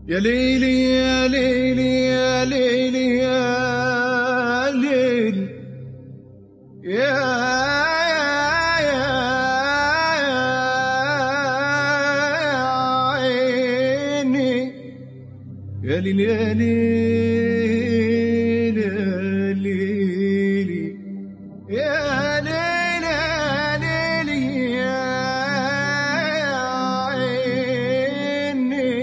يا ليلي يا ليلي يا ليلي يا ليلي يا عيني يا ليلي يا ليلي يا ليلي يا ليلي يا ليلي يا عيني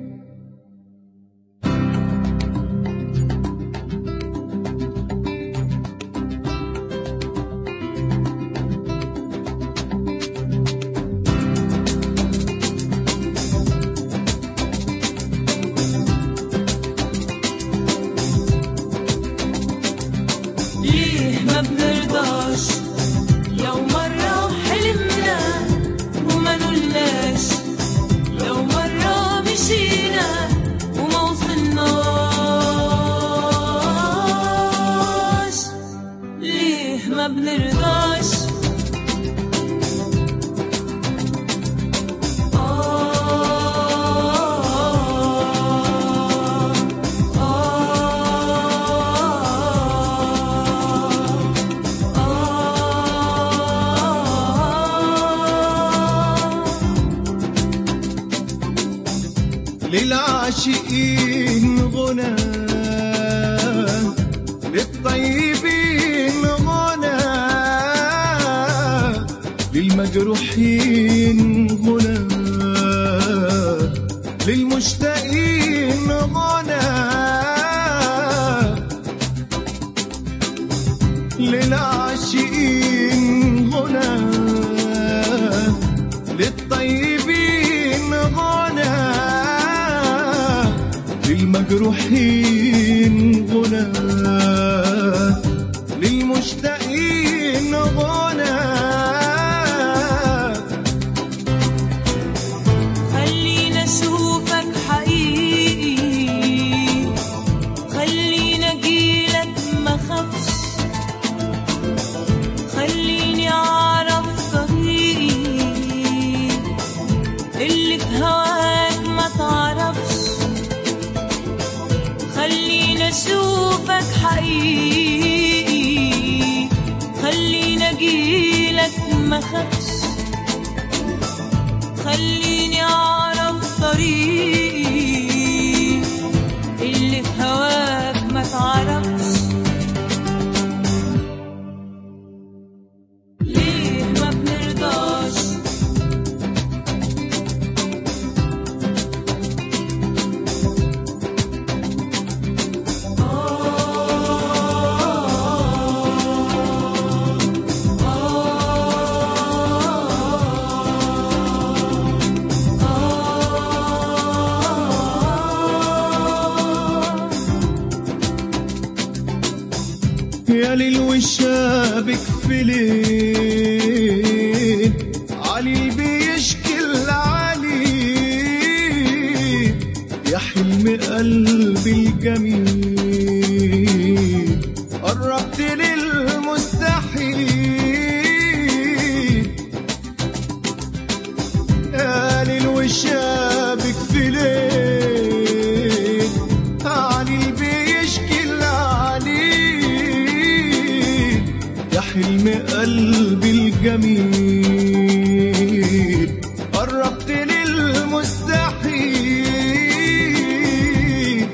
ليه ما بنرضاش لو مرة حلمنا وما نقولناش لو مرة مشينا وما وصلناش ليه ما بنرضاش آه للعاشقين غنى للطيبين غنى للمجروحين غنى للمشتاقين غنى للعاشقين غنى للطيبين غنى للمجروحين غنى للمشتاقين غنى خلينا اشوفك حقيقي خلينا اجيلك ما خافش خليني اعرف طريقي اللي في هواك ما تعرفش خلينا اشوفك حقيقي خلينا اجيلك ما خافش خليني اعرف طريقي اللي في هواك ما تعرفش ليه ما بنرضاش يا ليل وشابك في ليل علي بيشكي العلي يا حلم قلبي الجميل قربت للمستحيل يا ليل وشابك في ليل علي بيشكي العليل يا حلم قلبي الجميل قربت للمستحيل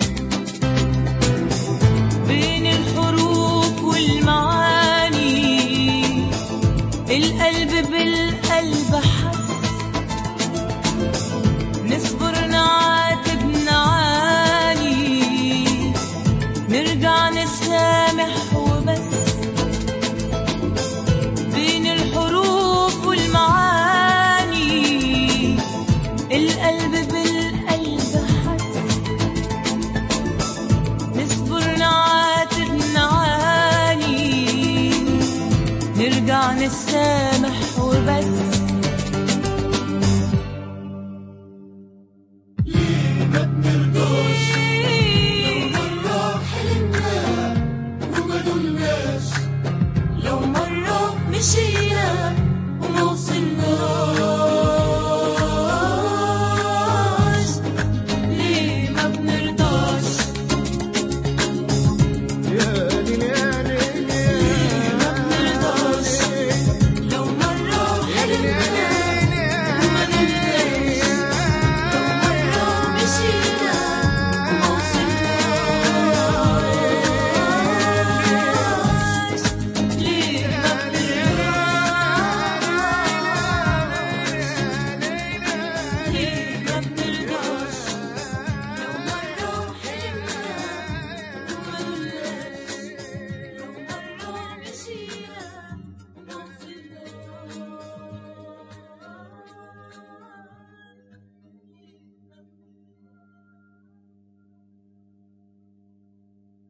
بين الحروف والمعاني القلب بالقلب حس نصبر نعاتب نعاني نرجع نسامح وبس بين الحروف والمعاني القلب بالقلب حس نصبر نعاتب نعاني نرجع نسامح